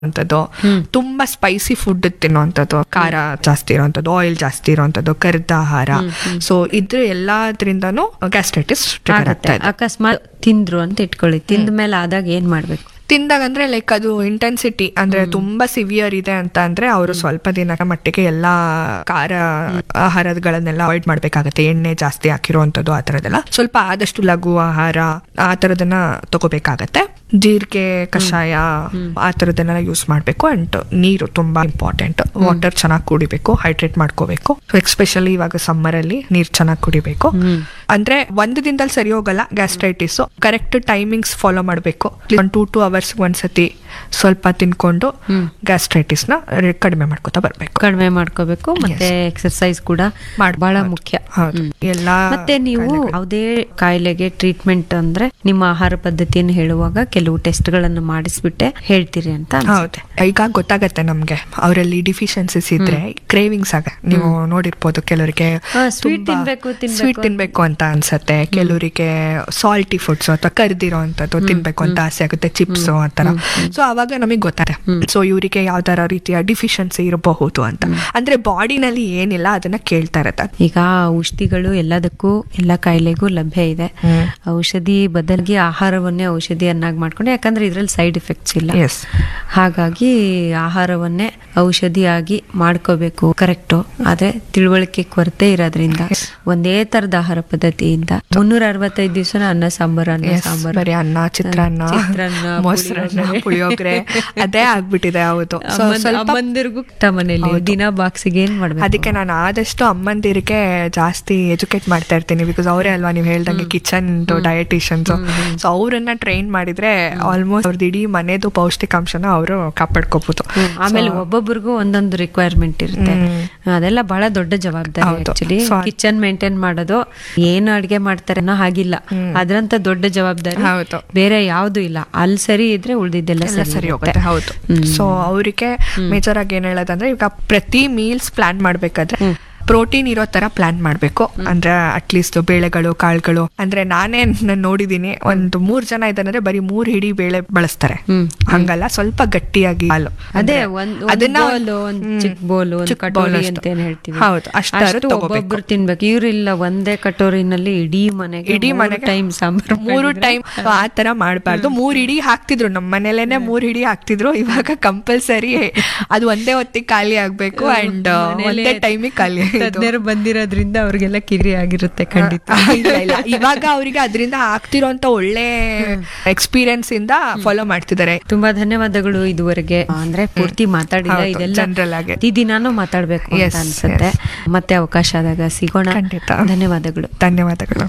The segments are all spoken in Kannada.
ಅಂತದ್ದು ತುಂಬಾ ಸ್ಪೈಸಿ ಫುಡ್ ತಿನ್ನುವಂಥದ್ದು ಖಾರ ಜಾಸ್ತಿ ಇರುವಂಥದ್ದು ಆಯಿಲ್ ಜಾಸ್ತಿ ಇರುವಂಥದ್ದು ಕರ್ದ ಆಹಾರ ಸೊ ಇದ್ರ ಎಲ್ಲಾದ್ರಿಂದನೂ ಗ್ಯಾಸ್ಟ್ರೈಟಿಸ್ ಆಗತ್ತೆ ಅಕಸ್ಮಾತ್ ತಿಂದ್ರು ಅಂತ ಇಟ್ಕೊಳ್ಳಿ ತಿಂದ ಮೇಲೆ ಆದಾಗ ಏನ್ ಮಾಡ್ಬೇಕು ತಿಂದಾಗ ಅಂದ್ರೆ ಲೈಕ್ ಅದು ಇಂಟೆನ್ಸಿಟಿ ಅಂದ್ರೆ ತುಂಬಾ ಸಿವಿಯರ್ ಇದೆ ಅಂತ ಅಂದ್ರೆ ಅವರು ಸ್ವಲ್ಪ ದಿನ ಮಟ್ಟಿಗೆ ಎಲ್ಲಾ ಖಾರ ಆಹಾರಗಳನ್ನೆಲ್ಲ ಅವಾಯ್ಡ್ ಮಾಡ್ಬೇಕಾಗತ್ತೆ ಎಣ್ಣೆ ಜಾಸ್ತಿ ಹಾಕಿರುವಂತದ್ದು ಆ ತರದೆಲ್ಲ ಸ್ವಲ್ಪ ಆದಷ್ಟು ಲಘು ಆಹಾರ ಆ ತರದನ್ನ ತಗೋಬೇಕಾಗತ್ತೆ ಜೀರಿಗೆ ಕಷಾಯ ಆ ತರದನ್ನೆಲ್ಲ ಯೂಸ್ ಮಾಡ್ಬೇಕು ಅಂಡ್ ನೀರು ತುಂಬಾ ಇಂಪಾರ್ಟೆಂಟ್ ವಾಟರ್ ಚೆನ್ನಾಗಿ ಕುಡಿಬೇಕು ಹೈಡ್ರೇಟ್ ಮಾಡ್ಕೋಬೇಕು ಎಕ್ಸ್ಪೆಷಲಿ ಇವಾಗ ಸಮ್ಮರ್ ಅಲ್ಲಿ ನೀರ್ ಚೆನ್ನಾಗಿ ಕುಡಿಬೇಕು ಅಂದ್ರೆ ಒಂದು ದಿನದಲ್ಲಿ ಸರಿ ಹೋಗಲ್ಲ ಗ್ಯಾಸ್ಟ್ರೈಟಿಸ್ ಕರೆಕ್ಟ್ ಟೈಮಿಂಗ್ಸ್ ಫಾಲೋ ಮಾಡಬೇಕು ಒಂದು ಟೂ ಟೂ ಅವರ್ಸ್ ಒಂದ್ಸತಿ ಸ್ವಲ್ಪ ತಿನ್ಕೊಂಡು ಗ್ಯಾಸ್ಟ್ರೈಟಿಸ್ ನ ಕಡಿಮೆ ಮಾಡ್ಕೋತಾ ಬರ್ಬೇಕು ಕಡಿಮೆ ಮಾಡ್ಕೋಬೇಕು ಮತ್ತೆ ಎಕ್ಸರ್ಸೈಸ್ ಕೂಡ ಮಾಡ್- ಬಹಳ ಹೌದು. ಮುಖ್ಯ ಹೌದು. ಹ್ಮ್. ಎಲ್ಲಾ ಮತ್ತೆ ನೀವು ಯಾವುದೇ ಕಾಯಿಲೆಗೆ ಟ್ರೀಟ್ಮೆಂಟ್ ಅಂದ್ರೆ ನಿಮ್ಮ ಆಹಾರ ಪದ್ಧತಿಯನ್ನು ಹೇಳುವಾಗ ಕೆಲವು ಟೆಸ್ಟ್ ಗಳನ್ನು ಮಾಡಿಸ್ಬಿಟ್ಟೆ ಹೇಳ್ತೀರಿ ಅಂತ ಅನ್ಸುತ್ತೆ. ಹೌದು ಈಗ ಗೊತ್ತಾಗತ್ತೆ ನಮ್ಗೆ ಅವರಲ್ಲಿ ಡಿಫಿಷಿಯನ್ಸಿಸ್ ಇದ್ರೆ ಕ್ರೇವಿಂಗ್ಸ್ ಆಗ ನೀವು ನೋಡಿರ್ಬೋದು ಕೆಲವರಿಗೆ ಹಾ, sweet ತಿನ್ಬೇಕು, ತಿನ್ಬೇಕು ಸ್ವೀಟ್ ತಿನ್ಬೇಕು ಅಂತ ಅನ್ಸತ್ತೆ ಕೆಲವರಿಗೆ ಸಾಲ್ಟಿ ಫುಡ್ಸ್ ಅಥವಾ ಕರ್ದಿರೋ ಅಂತದ್ದು ತಿನ್ಬೇಕು ಅಂತ ಆಸೆ ಆಗುತ್ತೆ ಚಿಪ್ಸ್ ಆ ತರ ಸೊ ಅವಾಗ ನಮಗೆ ಗೊತ್ತಾಗುತ್ತೆ ಸೊ ಇವರಿಗೆ ಯಾವ ತರ ರೀತಿಯ ಡಿಫಿಷಿಯನ್ಸಿ ಇರಬಹುದು ಅಂತ ಅಂದ್ರೆ ಬಾಡಿನಲ್ಲಿ ಏನಿಲ್ಲ ಅದನ್ನ ಕೇಳ್ತಾ ಇರತ್ತೆ ಈಗ ಔಷಧಿಗಳು ಎಲ್ಲದಕ್ಕೂ ಎಲ್ಲ ಕಾಯಿಲೆಗೂ ಲಭ್ಯ ಇದೆ ಹ್ಮ್. ಔಷಧಿ ಬದಲಿಗೆ ಆಹಾರವನ್ನೇ ಔಷಧಿಯನ್ನಾಗಿ ಮಾಡ್ಕೊಂಡು ಯಾಕಂದ್ರೆ ಇದ್ರಲ್ಲಿ ಸೈಡ್ ಎಫೆಕ್ಟ್ಸ್ ಇಲ್ಲ ಎಸ್ ಹಾಗಾಗಿ ಆಹಾರವನ್ನೇ ಔಷಧಿಯಾಗಿ ಮಾಡ್ಕೋಬೇಕು ಕರೆಕ್ಟು ಆದ್ರೆ ತಿಳುವಳಿಕೆ ಕೊರತೆ ಇರೋದ್ರಿಂದ ಒಂದೇ ತರದ ಆಹಾರ ಪದ್ಧತಿಯಿಂದ ಮುನ್ನೂರ ಅರವತ್ತೈದು ದಿವಸ ಅನ್ನ ಸಾಂಬಾರು ಅನ್ನ Yes, ಸಾಂಬಾರು ಬರೀ ಅನ್ನ ಚಿತ್ರಾನ್ನ ಚಿತ್ರಾನ್ನ, ಮೊಸರನ್ನ ಪುಳಿಯೋಗರೆ. ಪುಳಿಯೋಗರೆ ಅದೇ ಆಗ್ಬಿಟ್ಟಿದೆ ಹೌದು ಸೊ ಅಮ್ಮನ್- ಸ್ವಲ್ಪ ಅಮ್ಮಂದಿರ್ಗೂ ತ ಮನೇಲಿ ದಿನ ಬಾಕ್ಸಿಗೆ ಏನ್ ಮಾಡ್ಬೇಕು ಅದಕ್ಕೆ ನಾನು ಆದಷ್ಟು ಅಮ್ಮಂದಿರಿಗೆ ಜಾಸ್ತಿ ಎಜುಕೇಟ್ ಮಾಡ್ತಾ ಇರ್ತೀನಿ ಬಿಕಾಸ್ ಅವರೇ ಅಲ್ವಾ ನೀವು ಹೇಳ್ದಂಗೆ ಕಿಚನ್ ಡಯಟಿಷಿಯನ್ಸ್ ಸೊ ಅವರನ್ನ ಟ್ರೈನ್ ಮಾಡಿದ್ರೆ ಆಲ್ಮೋಸ್ಟ್ ಅವ್ರದ್ದು ಇಡೀ ಮನೆದು ಪೌಷ್ಟಿಕಾಂಶನ ಅವರು ಕಾಪಾಡ್ಕೋಬಹುದು ಆಮೇಲೆ ಒಬ್ಬೊಬ್ರಿಗೂ ಒಂದೊಂದು ರಿಕ್ವೈರ್ಮೆಂಟ್ ಇರುತ್ತೆ ಅದೆಲ್ಲ ಬಹಳ ದೊಡ್ಡ ಜವಾಬ್ದಾರಿ ಹೌದು. ಆಕ್ಚುಲಿ So, ಅದ್- ಕಿಚನ್ ಮೇಂಟೈನ್ ಮಾಡೋದು ಏನು ಅಡ್ಗೆ ಮಾಡ್ತಾರೆ ಅನ್ನೋ ಹಾಗಿಲ್ಲ ಅದ್ರಂತ ದೊಡ್ಡ ಜವಾಬ್ದಾರಿ ಹೌದು. ಬೇರೆ ಯಾವ್ದು ಇಲ್ಲ ಅಲ್ಲಿ ಸರಿ ಇದ್ರೆ ಉಳ್ದಿದ್ದೆಲ್ಲ ಎಲ್ಲ ಸರಿ ಹೋಗುತ್ತೆ ಹೌದು ಸೊ ಅವರಿಗೆ ಮೇಜರ್ ಆಗಿ ಏನ್ ಹೇಳೋದಂದ್ರೆ ಈಗ ಪ್ರತಿ ಮೀಲ್ಸ್ ಪ್ಲಾನ್ ಮಾಡ್ಬೇಕಾದ್ರೆ ಪ್ರೋಟೀನ್ ಇರೋ ತರ ಪ್ಲಾನ್ ಮಾಡ್ಬೇಕು ಅಂದ್ರೆ ಅಟ್ಲೀಸ್ಟ್ ಬೇಳೆಗಳು ಕಾಳುಗಳು ಅಂದ್ರೆ ನಾನೇ ನಾನ್ ನೋಡಿದೀನಿ ಒಂದು ಮೂರ್ ಜನ ಇದ್ದಾನಂದ್ರೆ ಬರೀ ಮೂರ್ ಹಿಡಿ ಬೇಳೆ ಬಳಸ್ತಾರೆ ಹ್ಮ್. ಹಂಗಲ್ಲ ಸ್ವಲ್ಪ ಗಟ್ಟಿಯಾಗಿ ಹಾಲು ಅದೇ ಅಂದ್ರೆ ಒಂದ್ ಅದನ್ನ ಬೋಲ್ ಒಂದ್ ಹ್ಮ್. ಚಿಕ್ಕ ಬೋಲ್ ಒಂದ್ ಚಿಕ್ಕ bowl ಕಟೋರಿ ಅಷ್ಟು. ಅಂತ ಏನ್ ಹೇಳ್ತೀವಿ ಹೌದು ಅಷ್ಟಾರು ಅಷ್ಟು ತಗೋಬೇಕು ಒಬ್ಬೊಬ್ರು ತಿನ್ಬೇಕು ಇವ್ರಿಲ್ಲ ಒಂದೇ ಕಟೋರಿನಲ್ಲಿ ಇಡೀ ಮನೆಗೆ ಇಡೀ ಮನೆಗೆ ಟೈಮ್ ಸಾಂಬಾರು ಮೂರು ಮಾಡಿದ್ರೆ ಟೈಮ್ ಆ ತರ ಮಾಡಬಾರ್ದು ಮೂರ್ ಇಡೀ ಹಾಕ್ತಿದ್ರು ನಮ್ಮ ಮನೇಲೇನೆ ಮೂರ್ ಇಡೀ ಹಾಕ್ತಿದ್ರು ಇವಾಗ ಕಂಪಲ್ಸರಿ ಅದು ಒಂದೇ ಹೊತ್ತಿಗೆ ಖಾಲಿ ಆಗ್ಬೇಕು ಅಂಡ್ ಮನೇಲೆ ಒಂದೇ ಟೈಮಿಗೆ ಖಾಲಿ ಇದು. ತಜ್ಞರು ಬಂದಿರೋದ್ರಿಂದ ಅವ್ರಿಗೆಲ್ಲ ಕಿರಿ ಆಗಿರುತ್ತೆ ಖಂಡಿತ ಇಲ್ಲ, ಇಲ್ಲ. ಇವಾಗ ಅವರಿಗೆ ಅದರಿಂದ ಆಗ್ತಿರೋಂತ ಒಳ್ಳೆ ಎಕ್ಸ್ಪೀರಿಯನ್ಸ್ ಇಂದ ಫಾಲೋ ಮಾಡ್ತಿದ್ದಾರೆ ತುಂಬಾ ಧನ್ಯವಾದಗಳು ಇದುವರೆಗೆ ಅಂದ್ರೆ ಪೂರ್ತಿ ಮಾತಾಡಿಲ್ಲ ಹೌದು, ಇದೆಲ್ಲ general ಆಗಿ. ಪ್ರತಿದಿನಾನು ಮಾತಾಡ್ಬೇಕು ಅಂತ Yes, ಅನ್ಸುತ್ತೆ ಮತ್ತೆ ಅವಕಾಶ ಆದಾಗ ಸಿಗೋಣ ಖಂಡಿತ. ಧನ್ಯವಾದಗಳು ಧನ್ಯವಾದಗಳು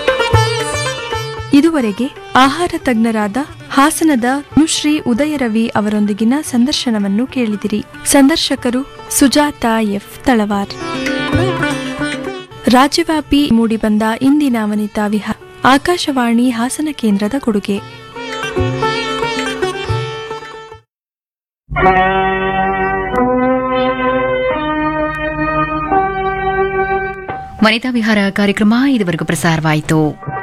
ಇದುವರೆಗೆ ಆಹಾರ ತಜ್ಞರಾದ ಹಾಸನದ ನುಶ್ರೀ ಉದಯರವಿ ಅವರೊಂದಿಗಿನ ಸಂದರ್ಶನವನ್ನು ಕೇಳಿದಿರಿ ಸಂದರ್ಶಕರು ಸುಜಾತ ಎಫ್ ತಳವಾರ್ ರಾಜ್ಯವ್ಯಾಪಿ ಮೂಡಿಬಂದ ಇಂದಿನ ವನಿತಾ ವಿಹಾರ ಆಕಾಶವಾಣಿ ಹಾಸನ ಕೇಂದ್ರದ ಕೊಡುಗೆ ವನಿತಾ ವಿಹಾರ ಕಾರ್ಯಕ್ರಮ ಇದುವರೆಗೂ ಪ್ರಸಾರವಾಯಿತು